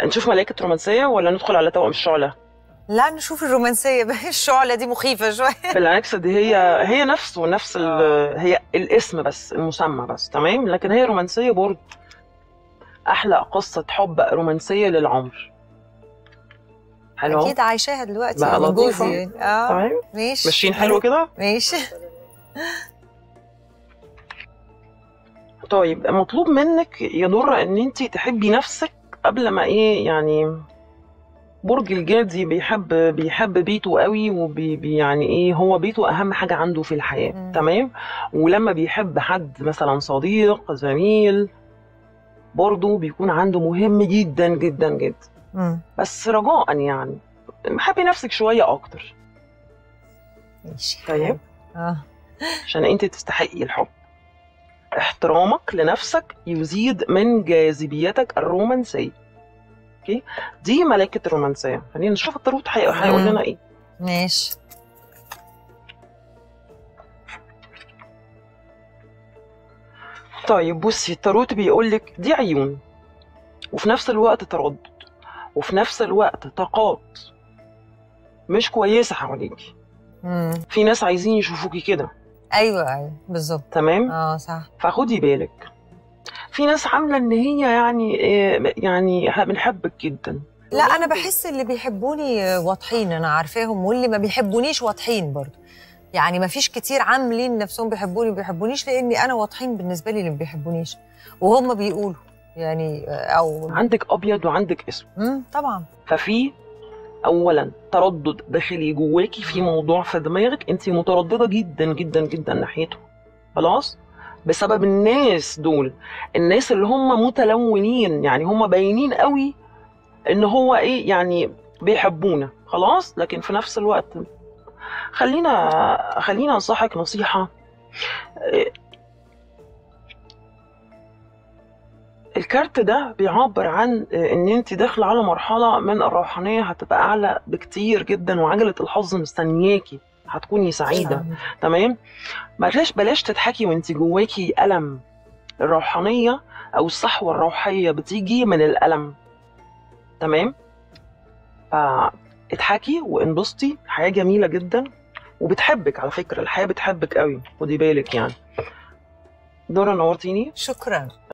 نشوف ملائكه رومانسيه ولا ندخل على توأم الشعله لا نشوف الرومانسيه بقى الشعله دي مخيفه شويه بالعكس دي هي هي نفسه نفس ال- هي الاسم بس المسمى بس تمام لكن هي رومانسيه برضه احلى قصه حب رومانسيه للعمر حلو اكيد عايشاها دلوقتي بقى من لطيفة. جوزي يعني. اه تمام ماشي ماشيين حلو كده ماشي طيب مطلوب منك يا نور ان انت تحبي نفسك قبل ما ايه يعني برج الجدي بيحب بيحب بيته قوي وبي بي- يعني ايه هو بيته اهم حاجه عنده في الحياه مم. تمام ولما بيحب حد مثلا صديق زميل برضه بيكون عنده مهم جدا جدا جدا مم. بس رجاء يعني حبي نفسك شويه اكتر ماشي طيب اه عشان انت تستحقي الحب احترامك لنفسك يزيد من جاذبيتك الرومانسية اوكي دي ملكة الرومانسية خلينا نشوف الطاروت هي- هيقول مم. لنا ايه ماشي طيب بصي الطاروت بيقول لك دي عيون وفي نفس الوقت تردد وفي نفس الوقت طاقات مش كويسة حواليكي مم. في ناس عايزين يشوفوكي كده ايوه ايوه بالظبط تمام اه صح فخدي بالك في ناس عامله ان هي يعني إيه، يعني ه- بنحبك جدا لا انا بحس اللي بيحبوني واضحين انا عارفاهم واللي ما بيحبونيش واضحين برضو يعني ما فيش كتير عاملين نفسهم بيحبوني ما بيحبونيش لاني انا واضحين بالنسبه لي اللي ما بيحبونيش وهم بيقولوا يعني او عندك ابيض وعندك اسود مم، طبعا ففي اولا تردد داخلي جواكي في موضوع في دماغك انت متردده جدا جدا جدا ناحيته خلاص بسبب الناس دول الناس اللي هم متلونين يعني هم باينين قوي ان هو ايه يعني بيحبونا خلاص لكن في نفس الوقت خلينا خلينا انصحك نصيحه إيه، الكارت ده بيعبر عن ان انت داخله على مرحله من الروحانيه هتبقى اعلى بكتير جدا وعجله الحظ مستنياكي هتكوني سعيده تمام بلاش بلاش تضحكي وانت جواكي الم الروحانيه او الصحوه الروحيه بتيجي من الالم تمام فاضحكي وانبسطي حياه جميله جدا وبتحبك على فكره الحياه بتحبك قوي خدي بالك يعني دورة نورتيني شكرا